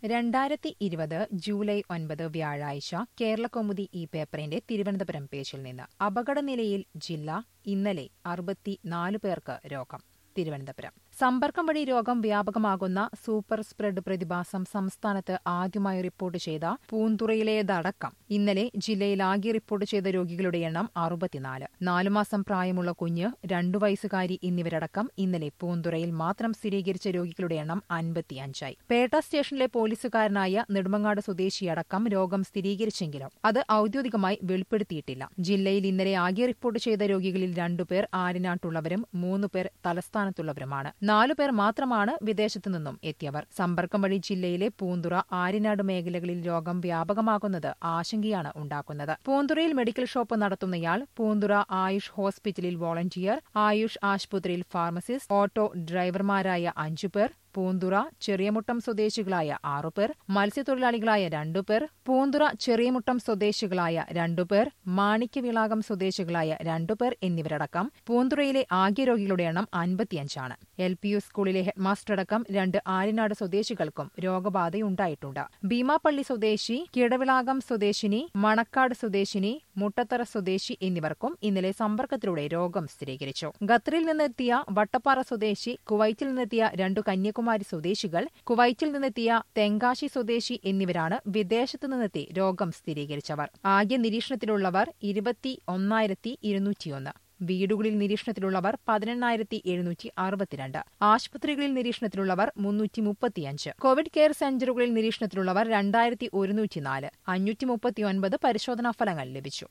രണ്ടായിരത്തി ഇരുപത് ജൂലൈ ഒൻപത് വ്യാഴാഴ്ച കേരളകൗമുദി ഈ പേപ്പറിന്റെ തിരുവനന്തപുരം പേജിൽ നിന്ന് അപകടനിലയിൽ ജില്ല ഇന്നലെ അറുപത്തിനാല് പേർക്ക് രോഗം തിരുവനന്തപുരം സമ്പർക്കം വഴി രോഗം വ്യാപകമാകുന്ന സൂപ്പർ സ്പ്രെഡ് പ്രതിഭാസം സംസ്ഥാനത്ത് ആദ്യമായി റിപ്പോർട്ട് ചെയ്ത പൂന്തുറയിലേതടക്കം ഇന്നലെ ജില്ലയിൽ ആകെ റിപ്പോർട്ട് ചെയ്ത രോഗികളുടെ എണ്ണം അറുപത്തിനാല് നാലുമാസം പ്രായമുള്ള കുഞ്ഞ് രണ്ടു വയസ്സുകാരി എന്നിവരടക്കം ഇന്നലെ പൂന്തുറയിൽ മാത്രം സ്ഥിരീകരിച്ച രോഗികളുടെ എണ്ണം അൻപത്തിയഞ്ചായി പേട്ട സ്റ്റേഷനിലെ പോലീസുകാരനായ നെടുമങ്ങാട് സ്വദേശിയടക്കം രോഗം സ്ഥിരീകരിച്ചെങ്കിലും അത് ഔദ്യോഗികമായി വെളിപ്പെടുത്തിയിട്ടില്ല ജില്ലയിൽ ഇന്നലെ ആകെ റിപ്പോർട്ട് ചെയ്ത രോഗികളിൽ രണ്ടുപേർ ആരിനാട്ടുള്ളവരും മൂന്നുപേർ തലസ്ഥാനത്തുള്ളവരുമാണ് നാലുപേർ മാത്രമാണ് വിദേശത്തു നിന്നും എത്തിയവർ സമ്പർക്കം വഴി ജില്ലയിലെ പൂന്തുറ ആരിനാട് മേഖലകളിൽ രോഗം വ്യാപകമാകുന്നത് ആശങ്കയാണ് ഉണ്ടാക്കുന്നത് പൂന്തുറയിൽ മെഡിക്കൽ ഷോപ്പ് നടത്തുന്നയാൾ പൂന്തുറ ആയുഷ് ഹോസ്പിറ്റലിൽ വോളണ്ടിയർ ആയുഷ് ആശുപത്രിയിൽ ഫാർമസിസ്റ്റ് ഓട്ടോ ഡ്രൈവർമാരായ അഞ്ചുപേർ പൂന്തുറ ചെറിയമുട്ടം സ്വദേശികളായ ആറുപേർ മത്സ്യത്തൊഴിലാളികളായ രണ്ടുപേർ പൂന്തുറ ചെറിയമുട്ടം സ്വദേശികളായ രണ്ടുപേർ മാണിക്യവിളാകം സ്വദേശികളായ രണ്ടുപേർ എന്നിവരടക്കം പൂന്തുറയിലെ ആകെ രോഗികളുടെ എണ്ണം അൻപത്തിയഞ്ചാണ് എൽ പി യു സ്കൂളിലെ ഹെഡ്മാസ്റ്ററടക്കം രണ്ട് ആര്യനാട് സ്വദേശികൾക്കും രോഗബാധയുണ്ടായിട്ടുണ്ട് ഭീമാപ്പള്ളി സ്വദേശി കിടവിളാകം സ്വദേശിനി മണക്കാട് സ്വദേശിനി മുട്ടത്തറ സ്വദേശി എന്നിവർക്കും ഇന്നലെ സമ്പർക്കത്തിലൂടെ രോഗം സ്ഥിരീകരിച്ചു ഖത്തറിൽ നിന്നെത്തിയ വട്ടപ്പാറ സ്വദേശി കുവൈറ്റിൽ നിന്നെത്തിയ രണ്ടു കന്യാകുമാരി സ്വദേശികൾ കുവൈറ്റിൽ നിന്നെത്തിയ തെങ്കാശി സ്വദേശി എന്നിവരാണ് വിദേശത്തു നിന്നെത്തി രോഗം സ്ഥിരീകരിച്ചവർ ആകെ നിരീക്ഷണത്തിലുള്ളവർ ഇരുപത്തി ഒന്നായിരത്തി ഇരുന്നൂറ്റിയൊന്ന് വീടുകളിൽ നിരീക്ഷണത്തിലുള്ളവർ പതിനെണ്ണായിരത്തി എഴുന്നൂറ്റി അറുപത്തിരണ്ട് ആശുപത്രികളിൽ നിരീക്ഷണത്തിലുള്ളവർ മുന്നൂറ്റി മുപ്പത്തിയഞ്ച് കോവിഡ് കെയർ സെന്ററുകളിൽ നിരീക്ഷണത്തിലുള്ളവർ രണ്ടായിരത്തി ഒരുന്നൂറ്റിനാല് അഞ്ഞൂറ്റി മുപ്പത്തിയൊൻപത് പരിശോധനാ ഫലങ്ങൾ ലഭിച്ചു